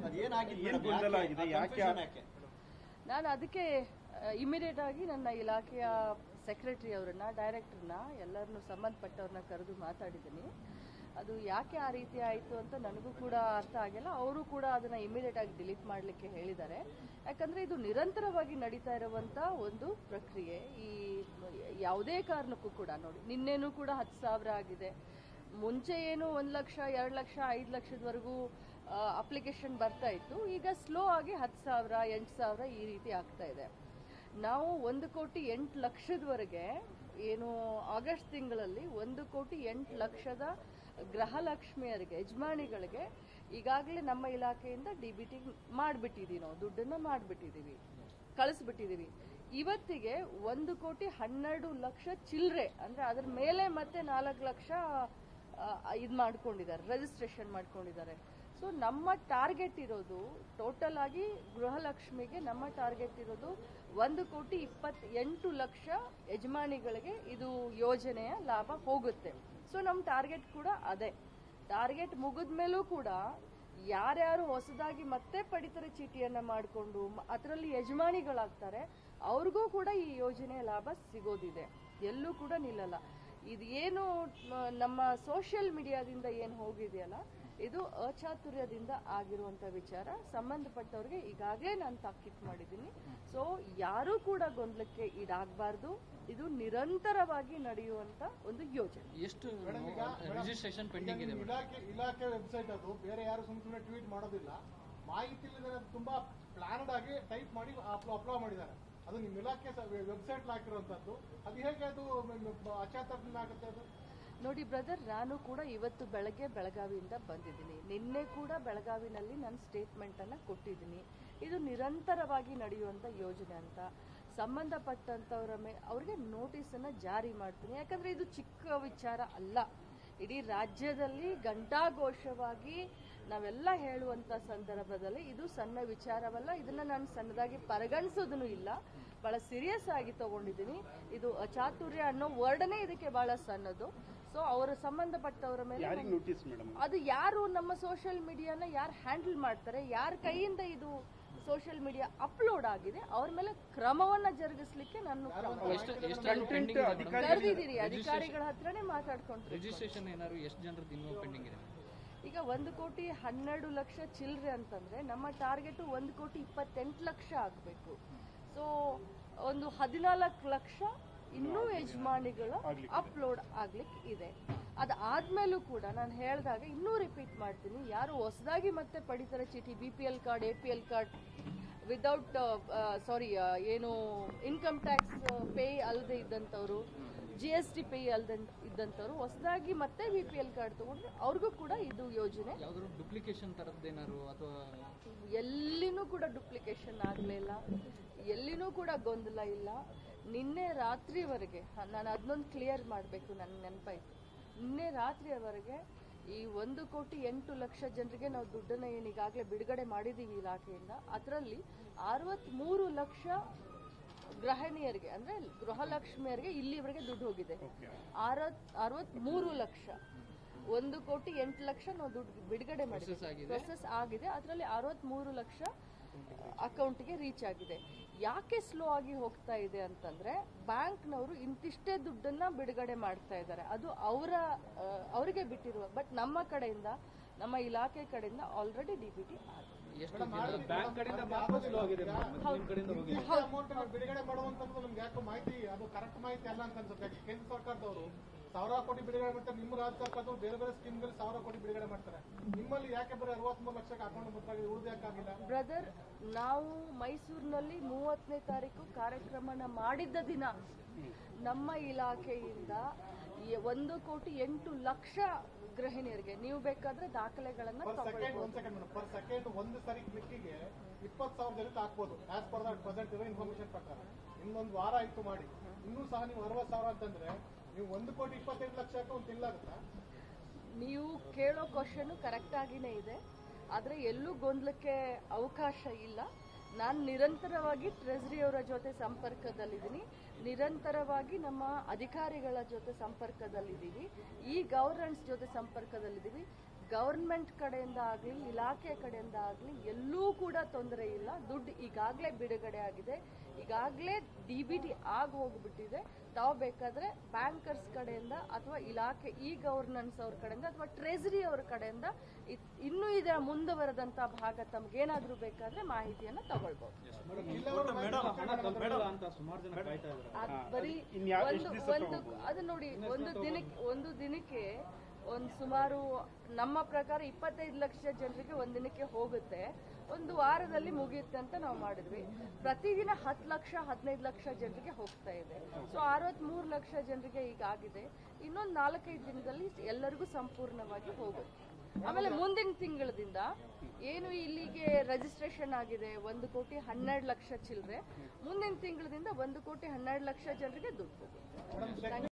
ಅದೇನಾಗಿದೆ ಏನ್ ಗೊಂದಲ ಆಗಿದೆ? ಯಾಕೆ ಆ- ಯಾಕೆ ನಾನು ಅದಕ್ಕೆ ಇಮಿಡಿಯೇಟ್ ಆಗಿ ನನ್ನ ಇಲಾಖೆಯ ಸೆಕ್ರೆಟರಿ ಅವರನ್ನ ಡೈರೆಕ್ಟರ್ನ ಎಲ್ಲರನ್ನು ಸಂಬಂಧಪಟ್ಟವ್ರನ್ನ ಕರೆದು ಮಾತಾಡಿದ್ದೀನಿ ಅದು ಯಾಕೆ ಆ ರೀತಿ ಆಯಿತು ಅಂತ ನನಗೂ ಕೂಡ ಅರ್ಥ ಆಗಿಲ್ಲ ಅವರು ಕೂಡ ಅದನ್ನ ಇಮಿಡಿಯೇಟ್ ಆಗಿ ಡಿಲೀಟ್ ಮಾಡಲಿಕ್ಕೆ ಹೇಳಿದ್ದಾರೆ ಯಾಕಂದ್ರೆ ಇದು ನಿರಂತರವಾಗಿ ನಡೀತಾ ಇರುವಂತ ಒಂದು ಪ್ರಕ್ರಿಯೆ ಈ ಯಾವುದೇ ಕಾರಣಕ್ಕೂ ಕೂಡ ನೋಡಿ ನಿನ್ನೆನೂ ಕೂಡ ಹತ್ತು ಸಾವಿರ ಆಗಿದೆ ಮುಂಚೆ ಏನು ಒಂದು ಲಕ್ಷ ಎರಡು ಲಕ್ಷ ಐದು ಲಕ್ಷದವರೆಗೂ ಅಪ್ಲಿಕೇಶನ್ ಬರ್ತಾ ಇತ್ತು ಈಗ ಸ್ಲೋ ಆಗಿ ಹತ್ತು ಸಾವಿರ ಎಂಟು ಸಾವಿರ ಈ ರೀತಿ ಆಗ್ತಾ ಇದೆ ನಾವು ಒಂದು ಕೋಟಿ ಎಂಟು ಲಕ್ಷದವರೆಗೆ ಏನು ಆಗಸ್ಟ್ ತಿಂಗಳಲ್ಲಿ ಒಂದು ಕೋಟಿ ಎಂಟು ಲಕ್ಷದ ಗೃಹಲಕ್ಷ್ಮಿಯರಿಗೆ ಯಜಮಾನಿಗಳಿಗೆ ಈಗಾಗಲೇ ನಮ್ಮ ಇಲಾಖೆಯಿಂದ ಡಿ ಬಿ ಟಿ ಮಾಡಿಬಿಟ್ಟಿದ್ದೀವಿ ನಾವು ದುಡ್ಡನ್ನ ಮಾಡಿಬಿಟ್ಟಿದ್ದೀವಿ ಕಳಿಸ್ಬಿಟ್ಟಿದ್ದೀವಿ ಇವತ್ತಿಗೆ ಒಂದು ಕೋಟಿ ಹನ್ನೆರಡು ಲಕ್ಷ ಚಿಲ್ಲರೆ ಅಂದ್ರೆ ಅದ್ರ ಮೇಲೆ ಮತ್ತೆ ನಾಲ್ಕು ಲಕ್ಷ ಇದು ಮಾಡ್ಕೊಂಡಿದ್ದಾರೆ ರಿಜಿಸ್ಟ್ರೇಷನ್ ಮಾಡ್ಕೊಂಡಿದ್ದಾರೆ ಸೊ ನಮ್ಮ ಟಾರ್ಗೆಟ್ ಇರೋದು ಟೋಟಲ್ ಆಗಿ ಗೃಹಲಕ್ಷ್ಮಿಗೆ ನಮ್ಮ ಟಾರ್ಗೆಟ್ ಇರೋದು ಒಂದು ಕೋಟಿ ಇಪ್ಪತ್ತೆಂಟು ಲಕ್ಷ ಯಜಮಾನಿಗಳಿಗೆ ಇದು ಯೋಜನೆಯ ಲಾಭ ಹೋಗುತ್ತೆ ಸೊ ನಮ್ಮ ಟಾರ್ಗೆಟ್ ಕೂಡ ಅದೇ ಟಾರ್ಗೆಟ್ ಮುಗಿದ ಮೇಲೂ ಕೂಡ ಯಾರ್ಯಾರು ಹೊಸದಾಗಿ ಮತ್ತೆ ಪಡಿತರ ಚೀಟಿಯನ್ನ ಮಾಡಿಕೊಂಡು ಅದರಲ್ಲಿ ಯಜಮಾನಿಗಳಾಗ್ತಾರೆ ಅವ್ರಿಗೂ ಕೂಡ ಈ ಯೋಜನೆಯ ಲಾಭ ಸಿಗೋದಿದೆ ಎಲ್ಲೂ ಕೂಡ ನಿಲ್ಲಲ್ಲ ಇದು ಏನು ಮ, ನಮ್ಮ ಸೋಷಿಯಲ್ ಮೀಡಿಯಾದಿಂದ ಏನು ಹೋಗಿದೆಯಲ್ಲ ಇದು ಅಚಾತುರ್ಯದಿಂದ ಆಗಿರುವಂತ ವಿಚಾರ ಸಂಬಂಧಪಟ್ಟವ್ರಿಗೆ ಈಗಾಗಲೇ ನಾನು ತಾಕೀತ್ ಮಾಡಿದ್ದೀನಿ ಸೊ ಯಾರೂ ಕೂಡ ಗೊಂದಲಕ್ಕೆ ಈಡಾಗಬಾರ್ದು ಇದು ನಿರಂತರವಾಗಿ ನಡೆಯುವಂತ ಒಂದು ಯೋಜನೆ ಎಷ್ಟು ರಿಜಿಸ್ಟ್ರೇಷನ್ ಪೆಂಡಿಂಗ್ ಇದೆ ನಿಮ್ಮ ಇಲಾಖೆ ಇಲಾಖೆ ವೆಬ್ಸೈಟ್ ಅದು ಬೇರೆ ಯಾರು ಸುಮ್ ಸುಮ್ಮನೆ ಟ್ವೀಟ್ ಮಾಡೋದಿಲ್ಲ ಮಾಹಿತಿ ಇಲ್ಲದೆ ಅದು ತುಂಬಾ ಪ್ಲಾನ್ಡ್ ಆಗಿ ಟೈಪ್ ಮಾಡಿ ಅಪ್ಲೋಡ್ ಮಾಡಿದ್ದಾರೆ ಅದು ನಿಮ್ಮ ಇಲಾಖೆ ವೆಬ್ಸೈಟ್ ಹಾಕಿರುವಂತದ್ದು ಅದು ಹೇಗೆ ಅದು ಅಚಾತುರ್ಯದಿಂದ ಆಗುತ್ತೆ ಅದು ನೋಡಿ ಬ್ರದರ್ ನಾನು ಕೂಡ ಇವತ್ತು ಬೆಳಗ್ಗೆ ಬೆಳಗಾವಿಯಿಂದ ಬಂದಿದ್ದೀನಿ ನಿನ್ನೆ ಕೂಡ ಬೆಳಗಾವಿನಲ್ಲಿ ನಾನು ಸ್ಟೇಟ್ಮೆಂಟ್ ಅನ್ನ ಕೊಟ್ಟಿದ್ದೀನಿ ಇದು ನಿರಂತರವಾಗಿ ನಡೆಯುವಂತ ಯೋಜನೆ ಅಂತ ಸಂಬಂಧಪಟ್ಟಂತವರ ಮೇ ಅವ್ರಿಗೆ ನೋಟಿಸ್ ಅನ್ನ ಜಾರಿ ಮಾಡ್ತೀನಿ ಯಾಕಂದ್ರೆ ಇದು ಚಿಕ್ಕ ವಿಚಾರ ಅಲ್ಲ ಇಡೀ ರಾಜ್ಯದಲ್ಲಿ ಘಂಟಾಘೋಷವಾಗಿ ನಾವೆಲ್ಲ ಹೇಳುವಂತ ಸಂದರ್ಭದಲ್ಲಿ ಇದು ಸಣ್ಣ ವಿಚಾರವಲ್ಲ ಇದನ್ನ ನಾನು ಸಣ್ಣದಾಗಿ ಪರಿಗಣಿಸೋದನ್ನು ಇಲ್ಲ ಬಹಳ ಸೀರಿಯಸ್ ಆಗಿ ತಗೊಂಡಿದ್ದೀನಿ ಇದು ಅಚಾತುರ್ಯ ಅನ್ನೋ ವರ್ಡನೇ ಇದಕ್ಕೆ ಬಹಳ ಸಣ್ಣದು ಸೊ ಅವರ ಸಂಬಂಧಪಟ್ಟವರ ಮೇಲೆ ಯಾರಿಗೆ ನಾನು- ನೋಟಿಸ್ ಮೇಡಮ್ ಅದು ಯಾರು ನಮ್ಮ ಸೋಷಿಯಲ್ ಮೀಡಿಯಾನ ಯಾರು ಹ್ಯಾಂಡಲ್ ಮಾಡ್ತಾರೆ ಯಾರ ಕೈಯಿಂದ ಇದು ಸೋಷಿಯಲ್ ಮೀಡಿಯಾ ಅಪ್ಲೋಡ್ ಆಗಿದೆ ಅವ್ರ ಮೇಲೆ ಕ್ರಮವನ್ನ ಜರುಗಿಸ್ಲಿಕ್ಕೆ ನಾನು ಕ್ರಮ ಎಷ್ಟು ಎಷ್ಟಾದ್ರು ಪೆಂಡಿಂಗ್ ಇದೆ ಮೇಡಮ್ ಕರೆದಿದ್ದೀರಿ ಅಧಿಕಾರಿಗಳ ಹತ್ರನೇ ಮಾತಾಡ್ಕೊಂಡು ರಿಜಿಸ್ಟ್ರೇಷನ್ ಏನಾದ್ರು ಎಷ್ಟು ಜನರದ್ದು ಇನ್ನೂ ಪೆಂಡಿಂಗ್ ಇದೆ ಈಗ ಒಂದು ಕೋಟಿ ಹನ್ನೆರಡು ಲಕ್ಷ ಚಿಲ್ಲರೆ ಅಂತಂದ್ರೆ ನಮ್ಮ ಟಾರ್ಗೆಟ್ ಒಂದು ಕೋಟಿ ಇಪ್ಪತ್ತೆಂಟು ಲಕ್ಷ ಆಗಬೇಕು ಸೊ ಒಂದು ಹದಿನಾಲ್ಕು ಲಕ್ಷ ಇನ್ನೂ ಯಜಮಾನಿಗಳು ಅಪ್ಲೋಡ್ ಆಗ್ಲಿಕ್ಕೆ ಇದೆ ಅದಾದ್ಮೇಲೂ ಕೂಡ ನಾನು ಹೇಳಿದಾಗ ಇನ್ನೂ ರಿಪೀಟ್ ಮಾಡ್ತೀನಿ ಯಾರು ಹೊಸದಾಗಿ ಮತ್ತೆ ಪಡಿತರ ಚೀಟಿ B P L card A P L card without sorry ಏನು ಇನ್ಕಮ್ ಟ್ಯಾಕ್ಸ್ ಪೇ ಅಲ್ಲದೆ ಇದ್ದಂಥವ್ರು ಜಿ ಎಸ್ ಟಿ ಪೇ ಅಲ್ಲದೆ ಇದ್ದಂಥವ್ರು ಹೊಸದಾಗಿ ಮತ್ತೆ ಬಿ ಪಿ ಎಲ್ ಕಾರ್ಡ್ ತಗೊಂಡ್ರೆ ಅವ್ರಿಗೂ ಕೂಡ ಇದು ಯೋಜನೆ ಯಾವ್ದಾದ್ರು ಡುಪ್ಲಿಕೇಶನ್ ತರದ್ದೇನಾದ್ರು ಅಥವಾ ಎಲ್ಲಿನೂ ಕೂಡ ಡುಪ್ಲಿಕೇಶನ್ ಆಗಲಿಲ್ಲ ಎಲ್ಲಿನೂ ಕೂಡ ಗೊಂದಲ ಇಲ್ಲ ನಿನ್ನೆ ರಾತ್ರಿವರೆಗೆ ಹ, ನಾನು ಅದನ್ನೊಂದು ಕ್ಲಿಯರ್ ಮಾಡಬೇಕು ನನಗೆ ನೆನಪಾಯ್ತು ನಿನ್ನೆ ರಾತ್ರಿಯವರೆಗೆ ಈ ಒಂದು ಕೋಟಿ ಎಂಟು ಲಕ್ಷ ಜನರಿಗೆ ನಾವು ದುಡ್ಡನ್ನು ಏನು ಈಗಾಗಲೇ ಬಿಡುಗಡೆ ಮಾಡಿದ್ದೀವಿ ಇಲಾಖೆಯಿಂದ ಅದರಲ್ಲಿ ಅರವತ್ಮೂರು ಲಕ್ಷ ಗೃಹಿಣಿಯರಿಗೆ ಅಂದ್ರೆ ಗೃಹಲಕ್ಷ್ಮಿಯರಿಗೆ ಇಲ್ಲಿವರೆಗೆ ದುಡ್ಡು ಹೋಗಿದೆ ಅರವತ್ ಅರವತ್ಮೂರು ಲಕ್ಷ ಒಂದು ಕೋಟಿ ಎಂಟು ಲಕ್ಷ ನಾವು ದುಡ್ಡು ಬಿಡುಗಡೆ Process ಮಾಡಿದ್ದೀವಿ ಆಗಿದೆ. ಪ್ರೊಸೆಸ್ ಆಗಿದೆ ಅದರಲ್ಲಿ ಅರವತ್ಮೂರು ಲಕ್ಷ ಅಕೌಂಟ್ಗೆ ರೀಚ್ ಆಗಿದೆ ಯಾಕೆ ಸ್ಲೋ ಆಗಿ ಹೋಗ್ತಾ ಇದೆ ಅಂತಂದ್ರೆ ಬ್ಯಾಂಕ್ನವರು ಇಂತಿಷ್ಟೇ ದುಡ್ಡನ್ನ ಬಿಡುಗಡೆ ಮಾಡ್ತಾ ಇದ್ದಾರೆ ಅದು ಅವರ ಅವರಿಗೆ ಬಿಟ್ಟಿರುವ ಬಟ್ ನಮ್ಮ ಕಡೆಯಿಂದ ನಮ್ಮ ಇಲಾಖೆ ಕಡೆಯಿಂದ ಆಲ್ರೆಡಿ ಡಿ ಬಿ ಟಿ ಆಗಿದೆ ಎಷ್ಟು ಬ್ಯಾಂಕ್ ಕಡೆಯಿಂದ ಮಾತ್ರ ಸ್ಲೋ ಆಗಿದೆ ಅಮೌಂಟ್ ಬಿಡುಗಡೆ ಮಾಡುವಂತದ್ದು ನಮ್ಗೆ ಯಾಕೋ ಮಾಹಿತಿ ಅದು ಕರೆಕ್ಟ್ ಮಾಹಿತಿ ಅಲ್ಲ ಅಂತ ಅನ್ಸುತ್ತೆ ಯಾಕೆ ಕೇಂದ್ರ ಸರ್ಕಾರದವರು ಸಾವಿರ ಕೋಟಿ ಬಿಡುಗಡೆ ಮಾಡ್ತಾರೆ ನಿಮ್ಮ ರಾಜ್ಯ ಸರ್ಕಾರದವರು ಬೇರೆ ಬೇರೆ ಸ್ಕೀಮ್ಗಳು ಸಾವಿರ ಕೋಟಿ ಬಿಡುಗಡೆ ಮಾಡ್ತಾರೆ ನಿಮ್ಮಲ್ಲಿ ಯಾಕೆ ಬರೀ ಅರವತ್ಮೂರು ಲಕ್ಷಕ್ಕೆ ಅಕೌಂಟ್ ಗೊತ್ತಾಗಿದೆ ಉಳಿದು ಯಾಕಾಗಿಲ್ಲ ಬ್ರದರ್ ನಾವು ಮೈಸೂರಿನಲ್ಲಿ ಮೂವತ್ತನೇ ತಾರೀಕು ಕಾರ್ಯಕ್ರಮನ ಮಾಡಿದ್ದ ದಿನ ನಮ್ಮ ಇಲಾಖೆಯಿಂದ ಎ- ಒಂದು ಕೋಟಿ ಎಂಟು ಲಕ್ಷ ಗೃಹಿಣಿಯರಿಗೆ ನೀವು ಬೇಕಾದ್ರೆ ದಾಖಲೆಗಳನ್ನ ಪರ್ ಸೆಕೆಂಡ್ ತಗೊಳ್ಬಹುದು ಒಂದ್ ಸೆಕೆಂಡ್ ಪರ್ ಸೆಕೆಂಡ್ ಒಂದು ಸರಿ ಕ್ಲಿಕ್ಕಿಗೆ ಇಪ್ಪತ್ತು ಸಾವಿರ ಜನಕ್ಕೆ ಹಾಕ್ಬೋದು ಆಸ್ ಪರ್ ದಟ್ ಪ್ರೆಸೆಂಟ್ ಇರೋ ಇನ್ಫಾರ್ಮೇಶನ್ ಪ್ರಕಾರ ಇನ್ನೊಂದು ವಾರ ಆಯ್ತು ಮಾಡಿ ಇನ್ನೂ ಸಹ ನೀವು ಅರವತ್ತು ಸಾವಿರ ಅಂತಂದ್ರೆ ನೀವು ಒಂದು ಕೋಟಿ ಇಪ್ಪತ್ತೆಂಟು ಲಕ್ಷಕ್ಕೆ ಒಂದು ತಿಂಗಳಾಗುತ್ತಾ ನೀವು ಕೇಳೋ ಕ್ವಶನ್ ಕರೆಕ್ಟ್ ಆಗಿನೇ ಇದೆ ಆದ್ರೆ ಎಲ್ಲೂ ಗೊಂದಲಕ್ಕೆ ಅವಕಾಶ ಇಲ್ಲ ನಾನು ನಿರಂತರವಾಗಿ ಟ್ರೆಜರಿ ಅವರ ಜೊತೆ ಸಂಪರ್ಕದಲ್ಲಿದ್ದೀನಿ ನಿರಂತರವಾಗಿ ನಮ್ಮ ಅಧಿಕಾರಿಗಳ ಜೊತೆ ಸಂಪರ್ಕದಲ್ಲಿದ್ದೀವಿ ಈ ಗವರ್ನೆನ್ಸ್ ಜೊತೆ ಸಂಪರ್ಕದಲ್ಲಿದ್ದೀವಿ ಗವರ್ಮೆಂಟ್ ಕಡೆಯಿಂದ ಆಗಲಿ ಇಲಾಖೆ ಕಡೆಯಿಂದ ಆಗಲಿ ಎಲ್ಲೂ ಕೂಡ ತೊಂದರೆ ಇಲ್ಲ ದುಡ್ಡು ಈಗಾಗಲೇ ಬಿಡುಗಡೆ ಆಗಿದೆ ಈಗಾಗಲೇ ಡಿ ಬಿ ಟಿ ಆಗಿ ಹೋಗ್ಬಿಟ್ಟಿದೆ ತಾವು ಬೇಕಾದ್ರೆ ಬ್ಯಾಂಕರ್ಸ್ ಕಡೆಯಿಂದ ಅಥವಾ ಇಲಾಖೆ ಇ ಗವರ್ನೆನ್ಸ್ ಅವ್ರ ಕಡೆಯಿಂದ ಅಥವಾ ಟ್ರೆಜರಿ ಅವ್ರ ಕಡೆಯಿಂದ ಇದ್- ಇನ್ನೂ ಇದರ ಮುಂದುವರೆದಂತ ಭಾಗ ತಮ್ಗೇನಾದ್ರೂ ಬೇಕಾದ್ರೆ ಮಾಹಿತಿಯನ್ನ ತಗೊಳ್ಬಹುದು ಅದ್ ಬರೀ ಒಂದು ಒಂದು ಅದು ನೋಡಿ ಒಂದು ದಿನಕ್ಕೆ ಒಂದು ದಿನಕ್ಕೆ ಒಂದು ಸುಮಾರು ನಮ್ಮ ಪ್ರಕಾರ ಇಪ್ಪತ್ತೈದು ಲಕ್ಷ ಜನರಿಗೆ ಒಂದು ದಿನಕ್ಕೆ ಹೋಗುತ್ತೆ ಒಂದು ವಾರದಲ್ಲಿ ಮುಗಿಯುತ್ತೆ ಅಂತ ನಾವು ಮಾಡಿದ್ವಿ ಪ್ರತಿದಿನ ಹತ್ತು ಲಕ್ಷ ಹದಿನೈದು ಲಕ್ಷ ಜನರಿಗೆ ಹೋಗ್ತಾ ಇದೆ ಸೊ ಅರವತ್ಮೂರು ಲಕ್ಷ ಜನರಿಗೆ ಈಗ ಆಗಿದೆ ಇನ್ನೊಂದು ನಾಲ್ಕೈದು ದಿನದಲ್ಲಿ ಎಲ್ಲರಿಗೂ ಸಂಪೂರ್ಣವಾಗಿ ಹೋಗುತ್ತೆ ಆಮೇಲೆ ಮುಂದಿನ ತಿಂಗಳದಿಂದ ಏನು ಇಲ್ಲಿಗೆ ರಿಜಿಸ್ಟ್ರೇಷನ್ ಆಗಿದೆ ಒಂದು ಕೋಟಿ ಹನ್ನೆರಡು ಲಕ್ಷ ಚಿಲ್ಲರೆ ಮುಂದಿನ ತಿಂಗಳದಿಂದ ಒಂದು ಕೋಟಿ ಹನ್ನೆರಡು ಲಕ್ಷ ಜನರಿಗೆ ದುಡ್ಡು ಹೋಗುತ್ತೆ